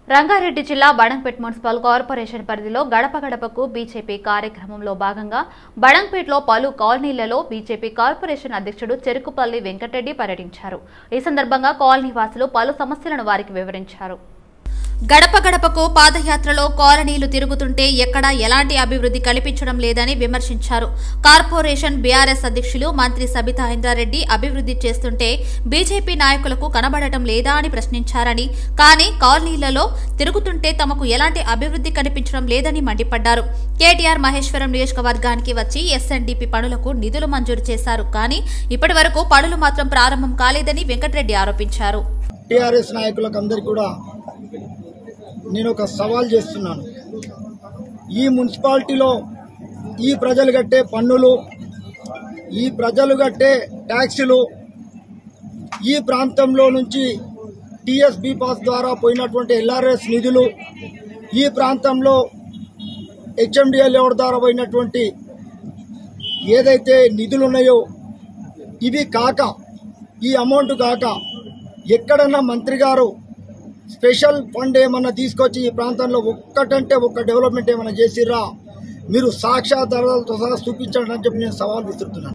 రంగారెడ్డి జిల్లా Badangpet municipal corporation పరిధిలో గడప గడపకు బీజేపీ కార్యక్రమంలో భాగంగా బడంపేట్లో పలు కాలనీలలో బీజేపీ కార్పొరేషన్ అధ్యక్షుడు చెరుకుపల్లి వెంకటరెడ్డి పర్యటించారు ఈ సందర్భంగా కాలనీ వాసులు పలు సమస్యలను వారికి వివరించారు గడప గడపకు పాదయాత్రలో కాలనీలు తిరుగుతుంటే ఎక్కడా ఎలాంటి అభివృద్ధి కల్పించడం లేదని విమర్శించారు కార్పొరేషన్ బీఆర్ఎస్ అధ్యక్షులు మంత్రి సబితా ఇంద్రారెడ్డి అభివృద్ధి చేస్తుంటే బీజేపీ నాయకులకు కనబడటం లేదా అని ప్రశ్నించారని కానీ కాలనీలలో తిరుగుతుంటే తమకు ఎలాంటి అభివృద్ధి కనిపించడం లేదని మండిపడ్డారు కేటీఆర్ మహేశ్వరం నియోజకవర్గానికి వచ్చి ఎస్ఎన్డీపీ పనులకు నిధులు మంజూరు చేశారు కానీ ఇప్పటి వరకు పనులు మాత్రం ప్రారంభం కాలేదని వెంకటరెడ్డి ఆరోపించారు టీఆర్ఎస్ నాయకులకు అందరికీ కూడా నేను ఒక సవాల్ చేస్తున్నాను ఈ మున్సిపాలిటీలో ఈ ప్రజలు కట్టే పన్నులు ఈ ప్రజలు కట్టే ట్యాక్సులు ఈ ప్రాంతంలో నుంచి టీఎస్బీ పాస్ ద్వారా పోయినటువంటి ఎల్ఆర్ఎస్ నిధులు ఈ ప్రాంతంలో హెచ్ఎండిఎల్ ఎవరి ద్వారా పోయినటువంటి ఏదైతే నిధులు ఉన్నాయో ఇవి కాక ఈ అమౌంట్ కాక ఎక్కడన్నా మంత్రి గారు స్పెషల్ ఫండ్ ఏమన్నా తీసుకొచ్చి ఈ ప్రాంతంలో ఒక్కటంటే ఒక్క డెవలప్మెంట్ ఏమైనా చేసిర్రా మీరు సాక్షాధారాలతో సహా చూపించండి అని చెప్పి నేను సవాల్ విసురుతున్నాను